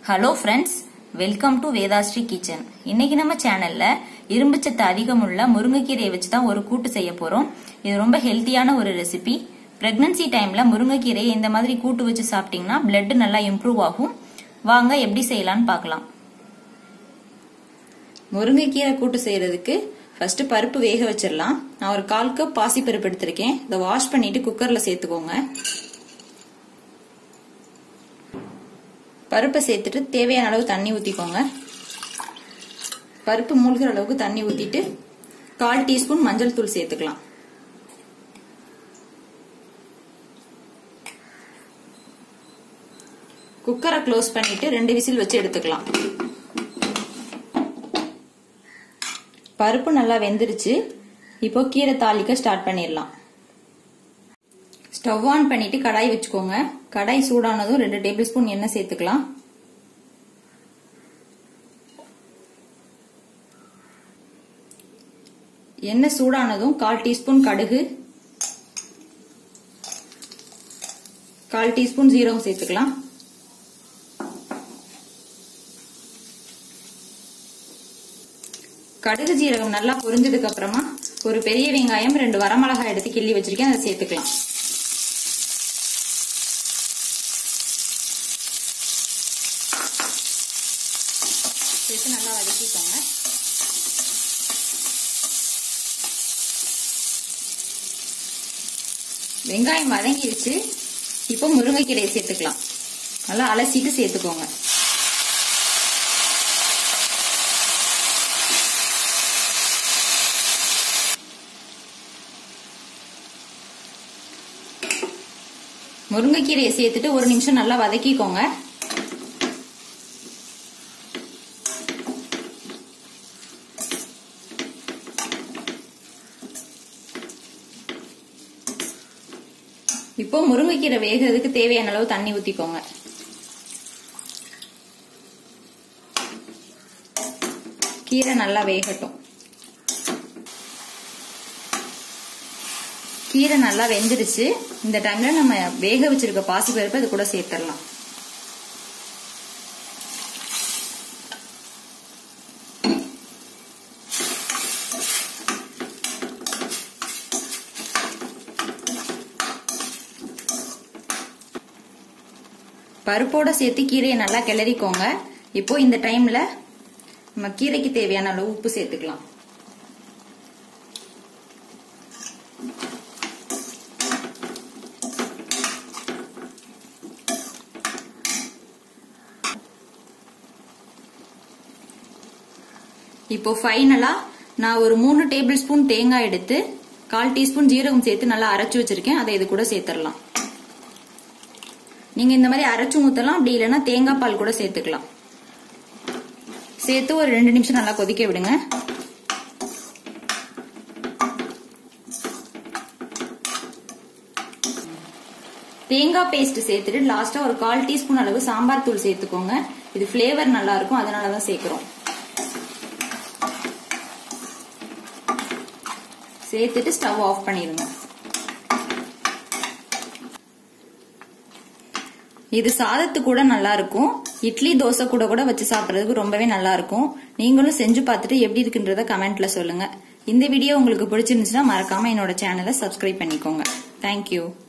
hello friends welcome to Vedashree kitchen இன்னைக்கு நம்ம சேனல்ல இரும்புச்சத்து அதிகமுள்ள முருங்கைக்கீரையை வச்சு தான் ஒரு கூட்டு செய்ய போறோம் இது ரொம்ப ஹெல்த்தியான ஒரு ரெசிபி பிரெக்னன்சி டைம்ல முருங்கைக்கீரையை இந்த மாதிரி கூட்டு வச்சு சாப்பிட்டீங்கன்னா பிளட் நல்லா இம்ப்ரூவ் ஆகும் வாங்க எப்படி செய்யலாம்னு பார்க்கலாம் முருங்கைக்கீரை கூட்டு செய்யறதுக்கு ஃபர்ஸ்ட் பருப்பு வேக வச்சிடலாம் நான் ஒரு கால் கப் பாசி பருப்பு எடுத்திருக்கேன் இதை வாஷ் பண்ணிட்டு குக்கர்ல சேர்த்துக்கோங்க பருப்பை சேர்த்துட்டு தேவையான அளவு தண்ணி ஊற்றிக்கோங்க பருப்பு மூழ்கிற அளவுக்கு தண்ணி ஊற்றிட்டு கால் டீஸ்பூன் மஞ்சள் தூள் சேர்த்துக்கலாம் குக்கரை க்ளோஸ் பண்ணிட்டு ரெண்டு விசில் வச்சு எடுத்துக்கலாம் பருப்பு நல்லா வெந்துருச்சு இப்போ கீரை தாளிக்க ஸ்டார்ட் பண்ணிடலாம் ஸ்டவ் ஆன் பண்ணிட்டு கடாய் வச்சுக்கோங்க கடாய் சூடானதும் ரெண்டு டேபிள் ஸ்பூன் எண்ணெய் சேர்த்துக்கலாம் எண்ணெய் சூடானதும் கால் டீஸ்பூன் கடுகு கால் டீஸ்பூன் ஜீரகம் சேர்த்துக்கலாம் கடுகு ஜீரகம் நல்லா பொரிஞ்சதுக்கு அப்புறமா ஒரு பெரிய வெங்காயம் ரெண்டு வரமிளகாய் எடுத்து கிள்ளி வச்சிருக்கேன் அதை சேர்த்துக்கலாம் சேர்த்து நல்லா வதக்கிக்கோங்க வெங்காயம் வதங்கிடுச்சு இப்போ முருங்கைக்கீரையை சேர்த்துக்கலாம் நல்லா அலசிட்டு சேர்த்துக்கோங்க முருங்கைக்கீரையை சேர்த்துட்டு ஒரு நிமிஷம் நல்லா வதக்கிக்கோங்க இப்போ முருங்கைக்கீரை வேகிறதுக்கு தேவையான அளவு தண்ணி ஊத்திக்கோங்க கீரை நல்லா வேகட்டும் கீரை நல்லா வெந்துருச்சு இந்த டைம்ல நம்ம வேக வச்சிருக்க பாசி பருப்பு அது கூட சேர்த்துடலாம் பருப்போட சேர்த்து கீரையை நல்லா கிளறிக்கோங்க இப்போ இந்த டைம்ல நம்ம கீரைக்கு தேவையான அளவு உப்பு சேர்த்துக்கலாம் இப்போ ஃபைனலா நான் ஒரு மூணு டேபிள் ஸ்பூன் தேங்காய் எடுத்து கால் டீஸ்பூன் ஜீரகம் சேர்த்து நல்லா அரைச்சு வச்சிருக்கேன் அதை இது கூட சேர்த்துடலாம் நீங்க இந்த மாதிரி அரைச்சு ஊத்தலாம் அப்படி இல்லைன்னா தேங்காய் பால் கூட சேர்த்துக்கலாம் சேர்த்து ஒரு ரெண்டு நிமிஷம் நல்லா கொதிக்க விடுங்க தேங்காய் பேஸ்ட் சேர்த்துட்டு லாஸ்டா ஒரு கால் டீஸ்பூன் அளவு சாம்பார் தூள் சேர்த்துக்கோங்க இது பிளேவர் நல்லா இருக்கும் அதனாலதான் சேர்க்கிறோம் சேர்த்துட்டு ஸ்டவ் ஆஃப் பண்ணிருங்க இது சாதத்து கூட நல்லா இருக்கும் இட்லி தோசை கூட கூட வச்சு சாப்பிட்றதுக்கு ரொம்பவே நல்லா இருக்கும் நீங்களும் செஞ்சு பார்த்துட்டு எப்படி இருக்குன்றத கமெண்ட்ல சொல்லுங்க இந்த வீடியோ உங்களுக்கு பிடிச்சிருந்துச்சுன்னா மறக்காம என்னோட சேனலை சப்ஸ்கிரைப் பண்ணிக்கோங்க தேங்க்யூ